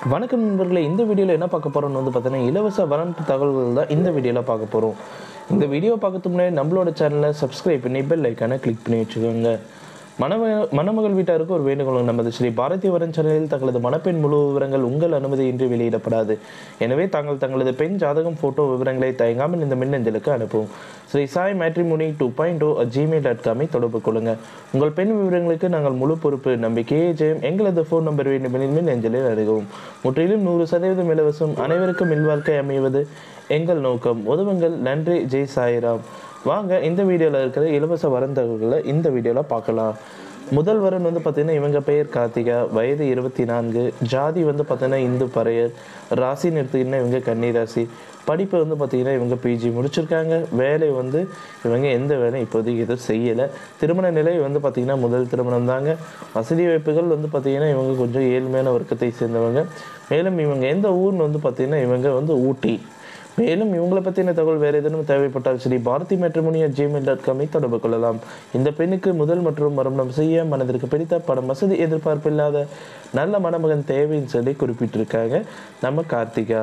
வணக்கம் நண்பர்களே இந்த வீடியோவில் என்ன பார்க்க போகிறோம்னு வந்து பார்த்தீங்கன்னா இலவச வரம்பு தகவல்கள் தான் இந்த வீடியோவில் பார்க்க போகிறோம் இந்த வீடியோ பார்க்கறதுக்கு முன்னாடி நம்மளோட சேனலை சப்ஸ்கிரைப் பண்ணி பெல் ஐக்கானை கிளிக் பண்ணி வச்சுக்கோங்க மணம மணமகள் வீட்டாருக்கு ஒரு வேண்டுகோள் நமது ஸ்ரீ பாரதிய வரன் சேனலில் தங்களது மணப்பெண் முழு விவரங்கள் உங்கள் அனுமதியின்றி வெளியிடப்படாது எனவே தாங்கள் தங்களது பெண் ஜாதகம் ஃபோட்டோ விவரங்களை தயங்காமல் இந்த மின்னஞ்சலுக்கு அனுப்பவும் Sri Sai matrimony two point two Gmail dot காமை தொடர்பு கொள்ளுங்கள் உங்கள் பெண் விவரங்களுக்கு நாங்கள் முழு பொறுப்பு நம்பிக்கையே ஜெயம் எங்களது ஃபோன் நம்பர் வேண்டுமெனில் மின்னஞ்சலில் அணுகவும் முற்றிலும் நூறு சதவீதம் இலவசம் அனைவருக்கும் இல்வாழ்க்கை அமைவது எங்கள் நோக்கம் உதவுங்கள் நன்றி ஜெய் சாய்ராம் வாங்க இந்த வீடியோவில் இருக்கிற இலவச வரந்தகவல்களை இந்த வீடியோவில் பார்க்கலாம் முதல் வரன் வந்து பார்த்தீங்கன்னா இவங்க பெயர் கார்த்திகா வயது இருபத்தி நான்கு ஜாதி வந்து பார்த்தீங்கன்னா இந்து பறையர் ராசின்னு எடுத்துக்கிட்டா இவங்க கன்னி ராசி படிப்பு வந்து பார்த்தீங்கன்னா இவங்க பிஜி முடிச்சிருக்காங்க வேலை வந்து இவங்க எந்த வேலையும் இப்போதைக்கு எதுவும் செய்யலை திருமண நிலை வந்து பார்த்தீங்கன்னா முதல் திருமணம் தாங்க வசதி வாய்ப்புகள் வந்து பார்த்தீங்கன்னா இவங்க கொஞ்சம் ஏழ்மையான வர்க்கத்தை சேர்ந்தவங்க மேலும் இவங்க எந்த ஊர்னு வந்து பார்த்தீங்கன்னா இவங்க வந்து ஊட்டி மேலும் இவங்களை பற்றின தகவல் வேறு ஏதேனும் தேவைப்பட்டால் ஸ்ரீ பாரதி மேட்ரிமோனியா ஜிமெயில் டாட் காமை தொடர்பு கொள்ளலாம் இந்த பெண்ணுக்கு முதல் மற்றும் மறுமணம் செய்ய மனதிற்கு பிடித்த படம் வசதி எதிர்பார்ப்பில்லாத நல்ல மணமகன் தேவைன்னு சொல்லி குறிப்பிட்டிருக்காங்க நம்ம கார்த்திகா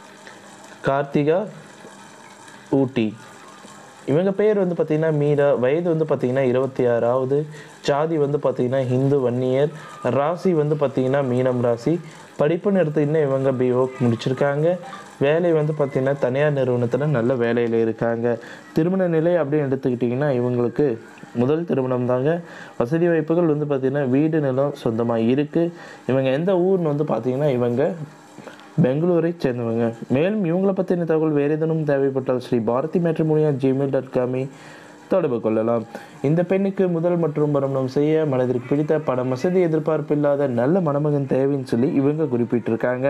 கார்த்திகா ஊட்டி இவங்க பேர் வந்து பார்த்தீங்கன்னா மீரா வயது வந்து பார்த்தீங்கன்னா இருபத்தி ஆறாவது ஜாதி வந்து பார்த்தீங்கன்னா ஹிந்து வன்னியர் ராசி வந்து பார்த்தீங்கன்னா மீனம் ராசி படிப்புன்னு எடுத்தீங்கன்னா இவங்க பிஓ முடிச்சிருக்காங்க வேலை வந்து பார்த்தீங்கன்னா தனியார் நிறுவனத்தில் நல்ல வேலையில் இருக்காங்க திருமண நிலை அப்படின்னு எடுத்துக்கிட்டிங்கன்னா இவங்களுக்கு முதல் திருமணம் தாங்க வசதி வாய்ப்புகள் வந்து பார்த்தீங்கன்னா வீடு நிலம் சொந்தமாக இருக்குது இவங்க எந்த ஊர்னு வந்து பார்த்தீங்கன்னா இவங்க பெங்களூரை சேர்ந்தவங்க மேலும் இவங்களை பற்றின தகவல் வேறு ஏதேனும் தேவைப்பட்டால் ஸ்ரீ பாரதி மேட்ரிமோனியா ஜிமெயில் டாட் காமை தொடர்பு கொள்ளலாம் இந்த பெண்ணுக்கு முதல் மற்றும் மரணம் செய்ய மனதிற்கு பிடித்த பண வசதி எதிர்பார்ப்பு இல்லாத நல்ல மணமகன் தேவைன்னு சொல்லி இவங்க குறிப்பிட்டிருக்காங்க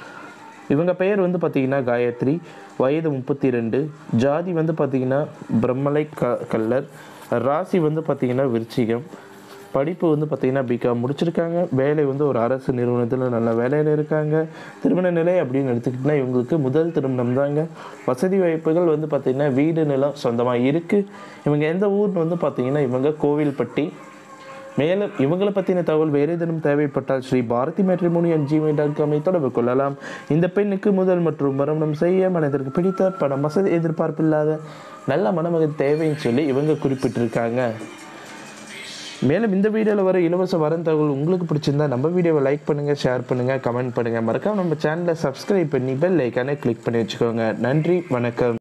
இவங்க பெயர் வந்து பார்த்தீங்கன்னா காயத்ரி வயது முப்பத்தி ரெண்டு ஜாதி வந்து பார்த்தீங்கன்னா பிரம்மலை க கல்லர் ராசி வந்து பார்த்தீங்கன்னா விருச்சிகம் படிப்பு வந்து பார்த்தீங்கன்னா பிகாம் முடிச்சிருக்காங்க வேலை வந்து ஒரு அரசு நிறுவனத்தில் நல்ல வேலையில் இருக்காங்க திருமண நிலை அப்படின்னு எடுத்துக்கிட்டிங்கன்னா இவங்களுக்கு முதல் திருமணம் தாங்க வசதி வாய்ப்புகள் வந்து பார்த்தீங்கன்னா வீடு நிலம் சொந்தமாக இருக்குது இவங்க எந்த ஊர்னு வந்து பார்த்தீங்கன்னா இவங்க கோவில்பட்டி மேலும் இவங்களை பற்றின தகவல் வேறு ஏதேனும் தேவைப்பட்டால் Sri Bharathi matrimony at Gmail dot காமை தொடர்பு கொள்ளலாம் இந்த பெண்ணுக்கு முதல் மற்றும் மரணம் செய்ய மனதிற்கு பிடித்த பணம் வசதி எதிர்பார்ப்பில்லாத நல்ல மணமகன் தேவைன்னு சொல்லி இவங்க குறிப்பிட்டிருக்காங்க மேலும் இந்த வீடியோவில் வர இலவச வரன் தகவல் உங்களுக்கு பிடிச்சிருந்தா நம்ம வீடியோவை லைக் பண்ணுங்கள் ஷேர் பண்ணுங்கள் கமெண்ட் பண்ணுங்கள் மறக்காம நம்ம சேனலை சப்ஸ்கிரைப் பண்ணி பெல் ஐக்கானே கிளிக் பண்ணி வச்சுக்கோங்க நன்றி வணக்கம்